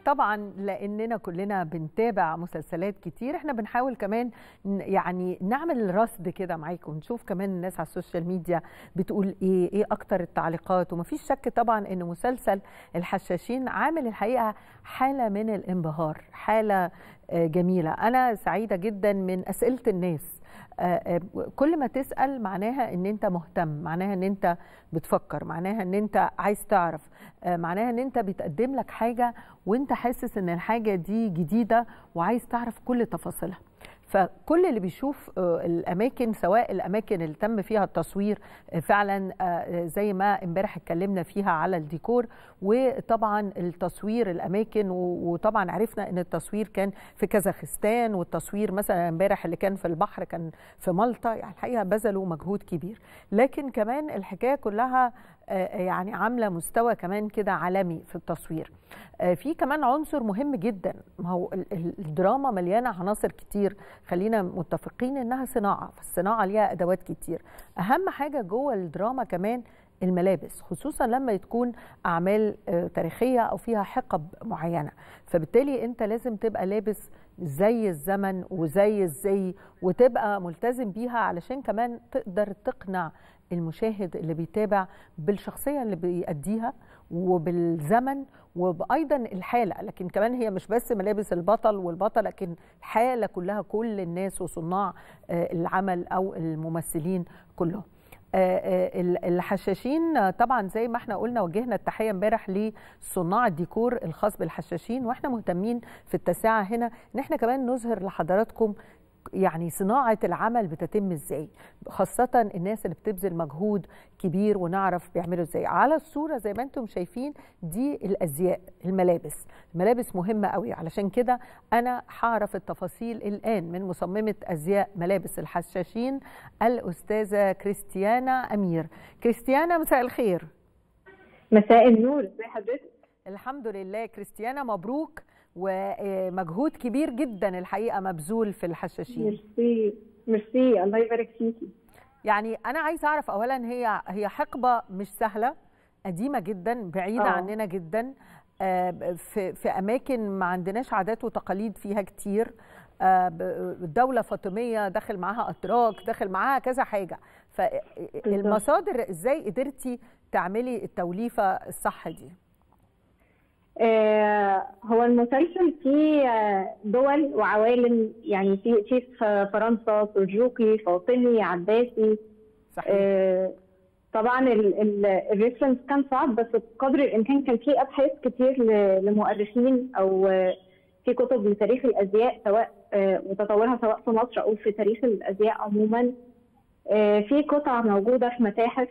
طبعا لاننا كلنا بنتابع مسلسلات كتير احنا بنحاول كمان يعني نعمل رصد كده معاكم نشوف كمان الناس على السوشيال ميديا بتقول ايه ايه اكتر التعليقات ومفيش شك طبعا ان مسلسل الحشاشين عامل الحقيقه حاله من الانبهار حاله جميله انا سعيده جدا من اسئله الناس كل ما تسال معناها ان انت مهتم معناها ان انت بتفكر معناها ان انت عايز تعرف معناها ان انت بتقدم لك حاجه وانت حاسس ان الحاجه دي جديده وعايز تعرف كل تفاصيلها فكل اللي بيشوف الاماكن سواء الاماكن اللي تم فيها التصوير فعلا زي ما امبارح اتكلمنا فيها على الديكور وطبعا التصوير الاماكن وطبعا عرفنا ان التصوير كان في كازاخستان والتصوير مثلا امبارح اللي كان في البحر كان في مالطا يعني الحقيقه بذلوا مجهود كبير لكن كمان الحكايه كلها يعني عامله مستوى كمان كده عالمي في التصوير في كمان عنصر مهم جدا ما هو الدراما مليانه عناصر كتير خلينا متفقين انها صناعه فالصناعه ليها ادوات كتير اهم حاجه جوه الدراما كمان الملابس خصوصا لما تكون اعمال تاريخيه او فيها حقب معينه فبالتالي انت لازم تبقى لابس زي الزمن وزي الزي وتبقى ملتزم بيها علشان كمان تقدر تقنع المشاهد اللي بيتابع بالشخصيه اللي بيأديها وبالزمن وايضا الحاله لكن كمان هي مش بس ملابس البطل والبطل لكن الحاله كلها كل الناس وصناع العمل او الممثلين كلهم الحشاشين طبعا زي ما احنا قلنا وجهنا التحيه امبارح لصناع الديكور الخاص بالحشاشين واحنا مهتمين في التاسعه هنا ان احنا كمان نظهر لحضراتكم يعني صناعة العمل بتتم ازاي خاصة الناس اللي بتبذل مجهود كبير ونعرف بيعملوا ازاي على الصورة زي ما انتم شايفين دي الأزياء الملابس الملابس مهمة قوي علشان كده أنا هعرف التفاصيل الآن من مصممة أزياء ملابس الحشاشين الأستاذة كريستيانا أمير كريستيانا مساء الخير مساء النور ازي حضرتك الحمد لله كريستيانا مبروك ومجهود كبير جدا الحقيقه مبذول في الحشاشين ميرسي ميرسي الله يبارك فيكي يعني انا عايزه اعرف اولا هي هي حقبه مش سهله قديمه جدا بعيده أوه. عننا جدا في في اماكن ما عندناش عادات وتقاليد فيها كتير الدوله فاطميه داخل معاها اتراك داخل معاها كذا حاجه فالمصادر ازاي قدرتي تعملي التوليفه الصح دي آه هو المسلسل فيه دول وعوالم يعني في في فرنسا سلجوقي فاطمي عباسي صحيح. آه طبعا الريفرنس كان صعب بس بقدر الامكان كان في ابحاث كتير لمؤرخين او في كتب لتاريخ الازياء سواء آه وتطورها سواء في مصر او في تاريخ الازياء عموما في قطع موجوده في متاحف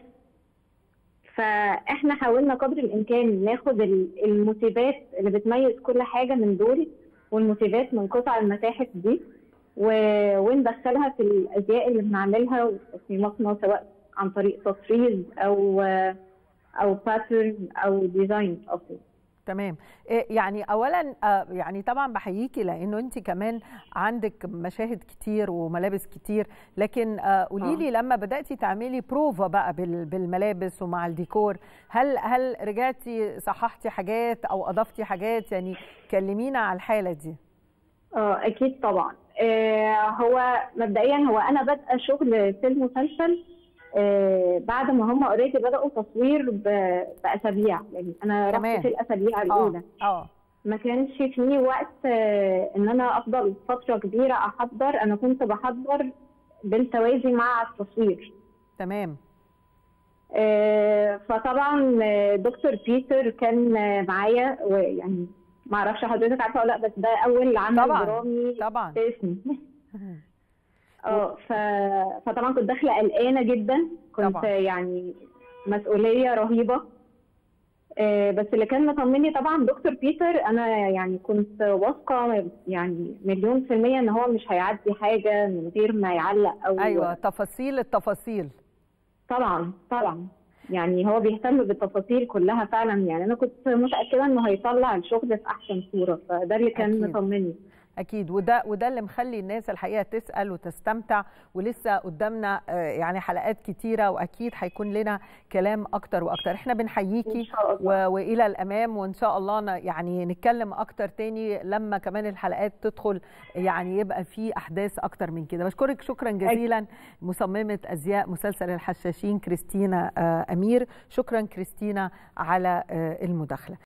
فاحنا حاولنا قدر الامكان ناخد الموتيفات اللي بتميز كل حاجه من دول والموتيفات من قطع المتاحف دي و... وندخلها في الازياء اللي بنعملها في مصنع سواء عن طريق تطريز او او باترن او ديزاين اصلا تمام يعني اولا يعني طبعا بحييكي لانه انت كمان عندك مشاهد كتير وملابس كتير لكن قولي لي لما بداتي تعملي بروفا بقى بالملابس ومع الديكور هل هل رجعتي صححتي حاجات او اضفتي حاجات يعني كلمينا على الحاله دي اه اكيد طبعا آه هو مبدئيا هو انا بادئه شغل في المسلسل آه بعد ما هم اوريدي بداوا تصوير باسابيع يعني انا رحت في الاسابيع الاولى اه ما كانش في وقت آه ان انا افضل فتره كبيره احضر انا كنت بحضر بالتوازي مع التصوير تمام آه فطبعا دكتور بيتر كان معايا ويعني ما اعرفش حضرتك عارفه ولا لا بس ده اول عمل طبعا درامي طبعا اسمي اه ف... فطبعا كنت داخله قلقانه جدا كنت طبعا. يعني مسؤوليه رهيبه آه بس اللي كان مطمني طبعا دكتور بيتر انا يعني كنت واثقه يعني مليون في الميه ان هو مش هيعدي حاجه من غير ما يعلق او ايوه تفاصيل التفاصيل طبعا طبعا يعني هو بيهتم بالتفاصيل كلها فعلا يعني انا كنت متاكده انه هيطلع الشغل في احسن صوره فده اللي كان أكيد. مطمني اكيد وده وده اللي مخلي الناس الحقيقه تسال وتستمتع ولسه قدامنا يعني حلقات كتيره واكيد هيكون لنا كلام اكتر واكتر احنا بنحييكي والى الامام وان شاء الله يعني نتكلم اكتر تاني لما كمان الحلقات تدخل يعني يبقى في احداث اكتر من كده بشكرك شكرا جزيلا مصممه ازياء مسلسل الحشاشين كريستينا امير شكرا كريستينا على المداخله